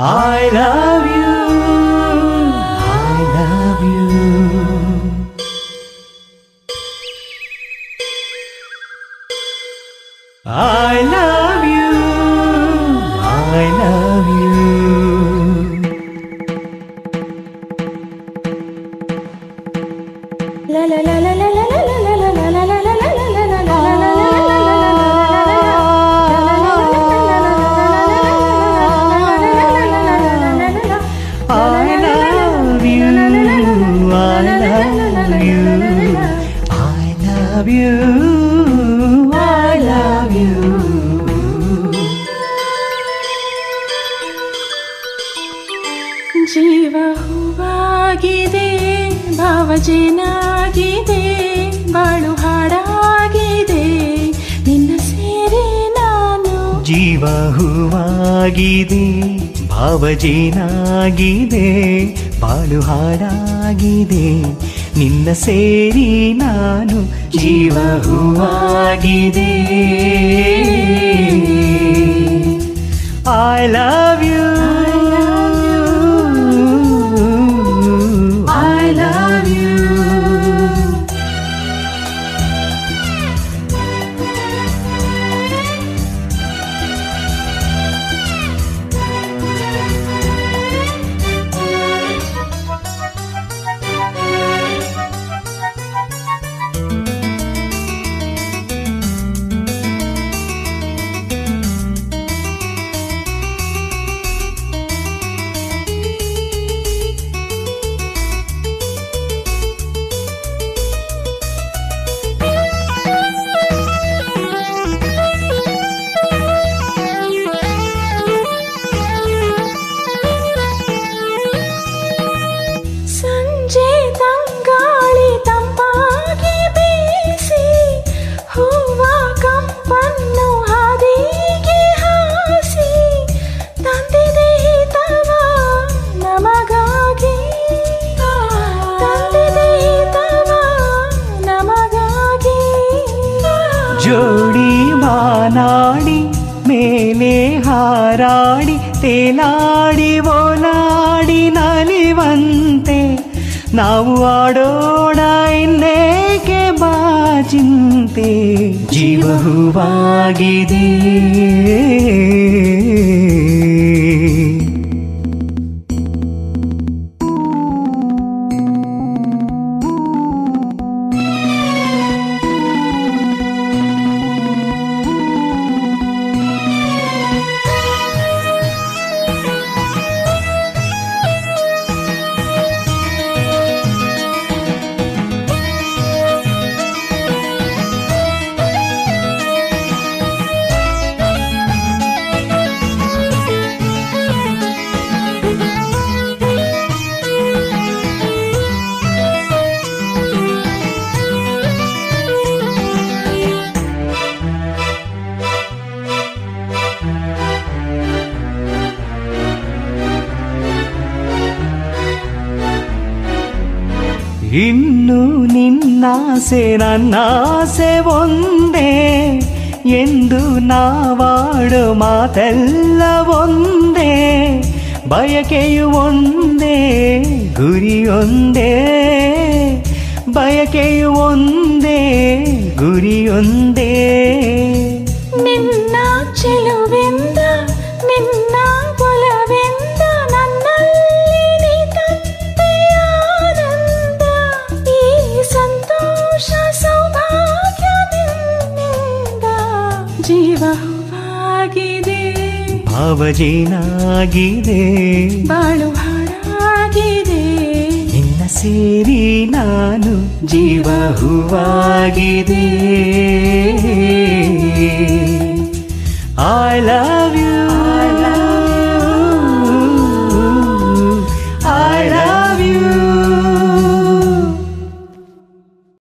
I love you. I love you. I love you. I love you. La la la la la la la la la la la la la la la la la I love you. I love you. I love you. I love you. ಜೀವ ಹೂವಾಗಿದೆ ಭಾವಜೇನಾಗಿದೆ ಬಾಳು ಹಾಡಾಗಿದೆ ನಿನ್ನ ಸೇರಿ ನಾನು ಜೀವ ಹೂವಾಗಿದೆ ಭಾವಜೇನಾಗಿದೆ ಬಾಳು ಹಾಡಾಗಿದೆ ನಿನ್ನ ಸೇರಿ ನಾನು ಜೀವ ಹೂವಾಗಿದೆ I love you I love you ಸಂಜೆ ತಂಗಾಳಿ ತಂಪಾಗಿ ಬೀಸಿ ಹೂವ ಕಂಪನ್ನು ಹಾದಿಗೆ ಹಾಸಿ ತಂದಿದೆ ಹಿತವ ನಮಗಾಗಿ ತಂದಿದೆ ಹಿತವ ನಮಗಾಗಿ ಜೋಡಿ ಮಾನಾಡಿ ಮೇಲೆ ಹಾರಾಡಿ ತೇಲಾಡಿ ಓಲಾಡಿ ನಲಿವಂತೆ ನಾವು ಆಡೋಣ ಇನ್ನೇಕೆ ಬಾಜಿಂತೆ ಜೀವ ಹೂವಾಗಿದೆ ಇನ್ನು ನಿನ್ನಾಸೆ ನನ್ನಾಸೆ ಒಂದೇ ಎಂದು ನಾವಾಡೋ ಮಾತೆಲ್ಲ ಒಂದೇ ಬಯಕೆಯು ಒಂದೇ ಗುರಿಯೊಂದೇ ಬಯಕೆಯು ಒಂದೇ ಗುರಿಯೊಂದೇ ನಿನ್ನ ಚೆಲುವೆಂದ ನಿನ್ನ ಒಲವೆಂದ ನನ್ನಲ್ಲಿ ನೀ ತಂದೆಯ ಆನಂದ ಈ ಸಂತೋಷ ಸೌಭಾಗ್ಯದಿಂದ ಜೀವ ಹೂವಾಗಿದೆ ಭಾವಜೇನಾಗಿದೆ ಬಾಳು ಹಾಡಾಗಿದೆ ನಿನ್ನ ಸೇರಿ ನಾನು ಜೀವ ಹೂವಾಗಿದೆ I love